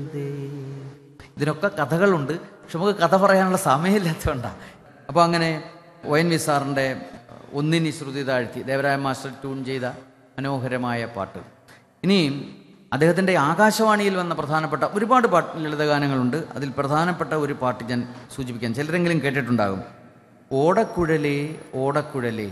ഇതിനൊക്കെ കഥകളുണ്ട് പക്ഷെ നമുക്ക് കഥ പറയാനുള്ള സമയമില്ലാത്തതുകൊണ്ടാണ് അപ്പോൾ അങ്ങനെ ഒ എൻ വി സാറിൻ്റെ ഒന്നിനി ശ്രുതി താഴ്ത്തി ദേവരായ മാസ്റ്റർ ട്യൂൺ ചെയ്ത മനോഹരമായ പാട്ട് ഇനിയും അദ്ദേഹത്തിൻ്റെ ആകാശവാണിയിൽ വന്ന പ്രധാനപ്പെട്ട ഒരുപാട് പാട്ട് ലളിതഗാനങ്ങളുണ്ട് അതിൽ പ്രധാനപ്പെട്ട ഒരു പാട്ട് ഞാൻ സൂചിപ്പിക്കാൻ ചിലരെങ്കിലും കേട്ടിട്ടുണ്ടാകും ഓടക്കുഴലേ ഓടക്കുഴലേ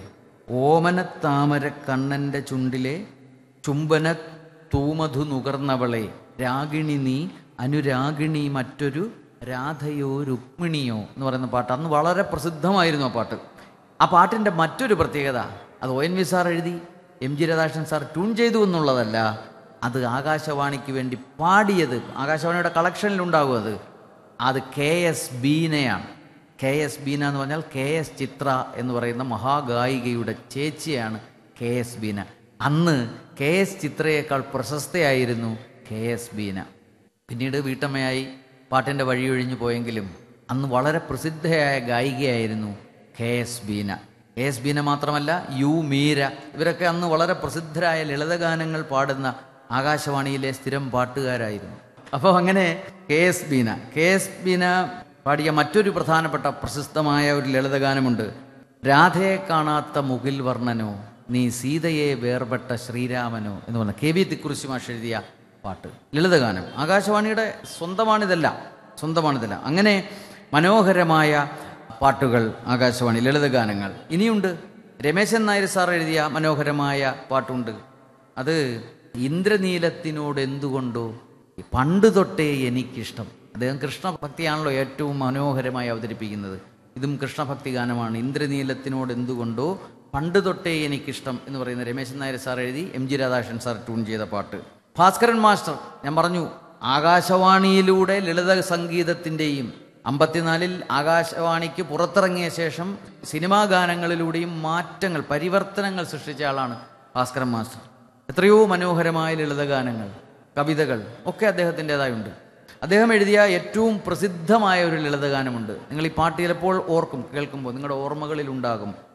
ഓമനത്താമര കണ്ണൻ്റെ ചുണ്ടിലെ ചുംബന തൂമധു നുകർന്നവളെ രാഗിണി നീ അനുരാഗിണി മറ്റൊരു രാധയോ രുക്മിണിയോ എന്ന് പറയുന്ന പാട്ട് അന്ന് വളരെ പ്രസിദ്ധമായിരുന്നു ആ പാട്ട് ആ പാട്ടിൻ്റെ മറ്റൊരു പ്രത്യേകത അത് ഒ എൻ വി സാർ എഴുതി M G Radhakrishnan sir tune ചെയ്തു എന്നുള്ളതല്ല അത് ആകാശവാണിക്ക് വേണ്ടി പാടിയത് ആകാശവാണിയുടെ കളക്ഷനിലുണ്ടാകും അത് അത് കെ എസ് ബീനയാണ് കെ എസ് ബീന എന്ന് പറഞ്ഞാൽ കെ എസ് ചിത്ര എന്ന് പറയുന്ന മഹാഗായികയുടെ ചേച്ചിയാണ് കെ എസ് ബീന അന്ന് കെ എസ് ചിത്രയേക്കാൾ പ്രശസ്തയായിരുന്നു കെ എസ് ബീന പിന്നീട് വീട്ടമ്മയായി പാട്ടിൻ്റെ വഴിയൊഴിഞ്ഞു പോയെങ്കിലും അന്ന് വളരെ പ്രസിദ്ധയായ ഗായികയായിരുന്നു K S Beena K S Beena മാത്രമല്ല യു മീര ഇവരൊക്കെ അന്ന് വളരെ പ്രസിദ്ധരായ ലളിതഗാനങ്ങൾ പാടുന്ന ആകാശവാണിയിലെ സ്ഥിരം പാട്ടുകാരായിരുന്നു അപ്പോൾ അങ്ങനെ K S Beena K S Beena പാടിയ മറ്റൊരു പ്രധാനപ്പെട്ട പ്രശസ്തമായ ഒരു ലളിതഗാനമുണ്ട് രാധയെ കാണാത്ത മുകിൽ വർണ്ണനോ നീ സീതയെ വേർപെട്ട ശ്രീരാമനോ എന്ന് പറഞ്ഞ കെ വി തിക്കുറിശി മാഷ് എഴുതിയ പാട്ട് ലളിതഗാനം ആകാശവാണിയുടെ സ്വന്തമാണിതല്ല സ്വന്തമാണിതല്ല അങ്ങനെ മനോഹരമായ പാട്ടുകൾ ആകാശവാണി ലളിതഗാനങ്ങൾ ഇനിയുണ്ട് രമേശൻ നായർ സാർ എഴുതിയ മനോഹരമായ പാട്ടുണ്ട് അത് ഇന്ദ്രനീലത്തിനോട് എന്തുകൊണ്ടോ പണ്ട് തൊട്ടേ എനിക്കിഷ്ടം അദ്ദേഹം കൃഷ്ണഭക്തിയാണല്ലോ ഏറ്റവും മനോഹരമായി അവതരിപ്പിക്കുന്നത് ഇതും കൃഷ്ണഭക്തി ഗാനമാണ് ഇന്ദ്രനീലത്തിനോട് എന്തുകൊണ്ടോ പണ്ട് തൊട്ടേ എനിക്കിഷ്ടം എന്ന് പറയുന്ന രമേശൻ നായർ സാർ എഴുതി M G Radhakrishnan sir tune ചെയ്ത പാട്ട് ഭാസ്കരൻ മാസ്റ്റർ ഞാൻ പറഞ്ഞു ആകാശവാണിയിലൂടെ ലളിത സംഗീതത്തിൻ്റെയും അമ്പത്തിനാലിൽ ആകാശവാണിക്ക് പുറത്തിറങ്ങിയ ശേഷം സിനിമാ ഗാനങ്ങളിലൂടെയും മാറ്റങ്ങൾ പരിവർത്തനങ്ങൾ സൃഷ്ടിച്ച ആളാണ് ഭാസ്കരൻ മാസ്റ്റർ എത്രയോ മനോഹരമായ ലളിതഗാനങ്ങൾ കവിതകൾ ഒക്കെ അദ്ദേഹത്തിൻ്റെതായുണ്ട് അദ്ദേഹം എഴുതിയ ഏറ്റവും പ്രസിദ്ധമായ ഒരു ലളിതഗാനമുണ്ട് നിങ്ങൾ ഈ പാട്ട് ചിലപ്പോൾ ഓർക്കും കേൾക്കുമ്പോൾ നിങ്ങളുടെ ഓർമ്മകളിൽ ഉണ്ടാകും